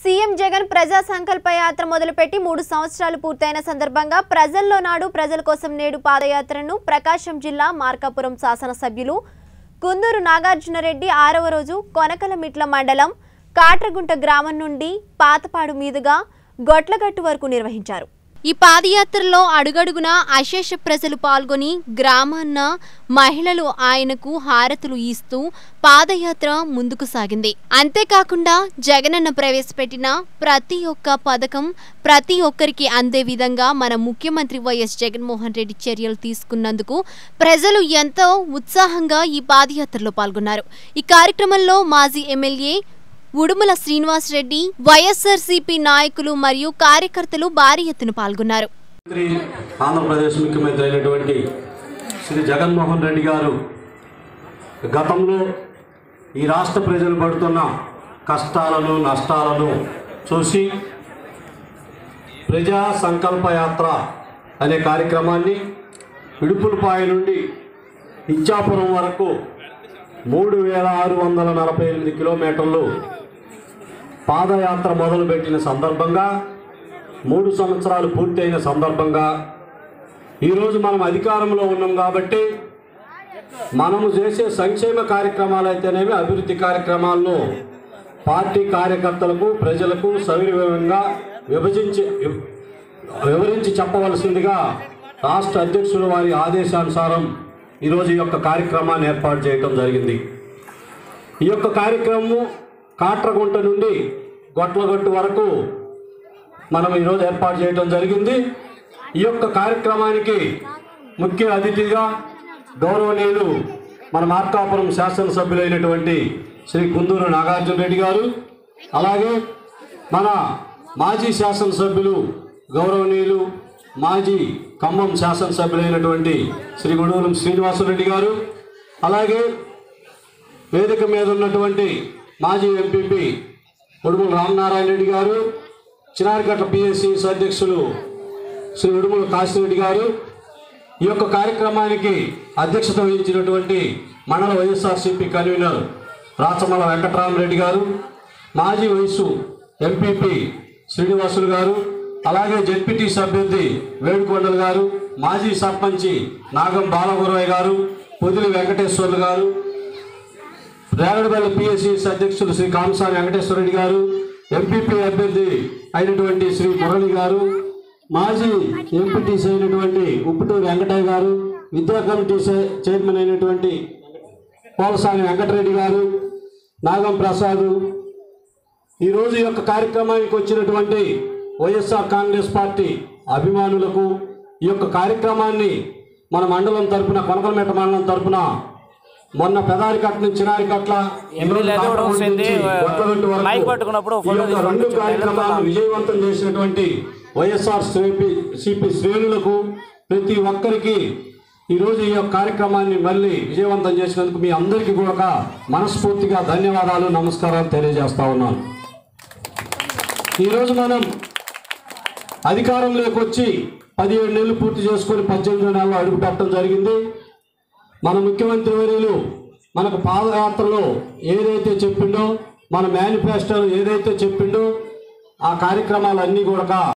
CM Jagan ప్రజా సంకల్ప యాత్ర మొదలుపెట్టి మూడు సంవత్సరాలు పూర్తయిన సందర్భంగా ప్రజల్లో నాడు ప్రజల కోసం నేడు పాదయాత్రను ప్రకాశం జిల్లా మార్కాపురం శాసనసభ్యులు కుందూరు నాగార్జునరెడ్డి ఆరవ రోజు కొనకలమిట్ల మండలం కాట్రగుంట గ్రామం నుండి పాతపాడు మీదుగా గొట్లగట్టు వరకు నిర్వహించారు ఈ పాదయాత్రలో అడుగడుగున అశేష ప్రజలు పాల్గొని గ్రామాన్న మహిళలు ఆయనకు హారతులు ఇస్తూ పాదయాత్ర ముందుకు సాగింది అంతేకాకుండా జగనన్న ప్రవేశపెట్టిన ప్రతి ఒక్క పథకం ప్రతి ఒక్కరికి అందే విధంగా మన ముఖ్యమంత్రి వైఎస్ జగన్మోహన్ రెడ్డి చర్యలు తీసుకున్నందుకు ప్రజలు ఎంతో ఉత్సాహంగా ఈ పాదయాత్రలో పాల్గొన్నారు ఈ కార్యక్రమంలో మాజీ ఎమ్మెల్యే ఉడుమల శ్రీనివాసరెడ్డి వైఎస్ఆర్సీపీ నాయకులు మరియు కార్యకర్తలు భారీ ఎత్తున పాల్గొన్నారు ముఖ్యమంత్రి ఆంధ్రప్రదేశ్ ముఖ్యమంత్రి అయినటువంటి శ్రీ జగన్మోహన్ రెడ్డి గారు గతంలో ఈ రాష్ట్ర ప్రజలు పడుతున్న కష్టాలను నష్టాలను చూసి ప్రజా సంకల్ప యాత్ర అనే కార్యక్రమాన్ని ఇడుపులపాయ నుండి ఇచ్చాపురం వరకు మూడు వేల ఆరు వందల నలభై ఎనిమిది కిలోమీటర్లు పాదయాత్ర మొదలుపెట్టిన సందర్భంగా మూడు సంవత్సరాలు పూర్తయిన సందర్భంగా ఈరోజు మనం అధికారంలో ఉన్నాం కాబట్టి మనము చేసే సంక్షేమ కార్యక్రమాలు అయితేనేమి అభివృద్ధి కార్యక్రమాలను పార్టీ కార్యకర్తలకు ప్రజలకు సవివరంగా విభజించి వివరించి చెప్పవలసిందిగా రాష్ట్ర అధ్యక్షుల వారి ఆదేశానుసారం ఈరోజు ఈ యొక్క కార్యక్రమాన్ని ఏర్పాటు చేయడం జరిగింది ఈ యొక్క కార్యక్రమం కాట్రగుంట నుండి గొట్లగట్టు వరకు మనం ఈరోజు ఏర్పాటు చేయడం జరిగింది ఈ యొక్క కార్యక్రమానికి ముఖ్య అతిథిగా గౌరవనీయులు మన మార్కాపురం శాసనసభ్యులైనటువంటి శ్రీ కుందూరు నాగార్జున రెడ్డి గారు అలాగే మన మాజీ శాసనసభ్యులు గౌరవనీయులు మాజీ ఖమ్మం శాసనసభ్యులైనటువంటి శ్రీ గుడూరం శ్రీనివాసరెడ్డి గారు అలాగే వేదిక మీద ఉన్నటువంటి మాజీ ఎంపీపీ ఉడుమల రామనారాయణ రెడ్డి గారు చిన్నారికట్ల పిఎస్సి అధ్యక్షులు శ్రీ ఉడుమల కాశిరెడ్డి గారు ఈ యొక్క కార్యక్రమానికి అధ్యక్షత వహించినటువంటి మండల వైఎస్ఆర్సీపీ కన్వీనర్ రాచమల వెంకటరామరెడ్డి గారు మాజీ వయసు ఎంపీపీ శ్రీనివాసులు గారు అలాగే జెడ్పీటీ అభ్యర్థి వేడుకొండలు గారు మాజీ సర్పంచి నాగం బాలగురవయ్య గారు పొదిలి వెంకటేశ్వర్లు గారు రేగడపల్లి పిఎస్సి అధ్యక్షులు శ్రీ కామసాని వెంకటేశ్వర రెడ్డి గారు ఎంపీపీ అభ్యర్థి అయినటువంటి శ్రీ మురళి గారు మాజీ ఎంపీటీసీ అయినటువంటి ఉప్పుటూరు వెంకటయ్య గారు విద్యా కమిటీ చై- చైర్మన్ అయినటువంటి పోలసాని వెంకటరెడ్డి గారు నాగం ప్రసాద్ ఈరోజు ఈ యొక్క కార్యక్రమానికి వచ్చినటువంటి వైఎస్ఆర్ కాంగ్రెస్ పార్టీ అభిమానులకు ఈ యొక్క కార్యక్రమాన్ని మన మండలం తరపున కొనకలమెట్ట మండలం తరపున మొన్న పెదారికట్ల నుంచి చిన్నారికట్ల ఎమ్మెల్యే లెక్క కూడా వస్తుంది. గొట్లగట్టు వరకు మైక్ పట్టుకున్నప్పుడు ఈ ఫోటో యొక్క తీసి రెండు పంపించండి. కార్యక్రమాలను విజయవంతం చేసినటువంటి వైఎస్ఆర్ సిపి సిపి శ్రేణులకు ప్రతి ఒక్కరికి ఈరోజు ఈ యొక్క కార్యక్రమాన్ని మళ్ళీ విజయవంతం చేసినందుకు మీ అందరికీ కూడా మనస్ఫూర్తిగా ధన్యవాదాలు నమస్కారాలు తెలియజేస్తా ఉన్నాను ఈరోజు మనం అధికారంలోకి వచ్చి పదిహేడు నెలలు పూర్తి చేసుకొని పద్దెనిమిదో నెలలో అడుగు పెట్టడం జరిగింది మన ముఖ్యమంత్రి వర్యులు మనకు పాదయాత్రలో ఏదైతే చెప్పిండో మన మేనిఫెస్టోలో ఏదైతే చెప్పిండో ఆ కార్యక్రమాలన్నీ కూడా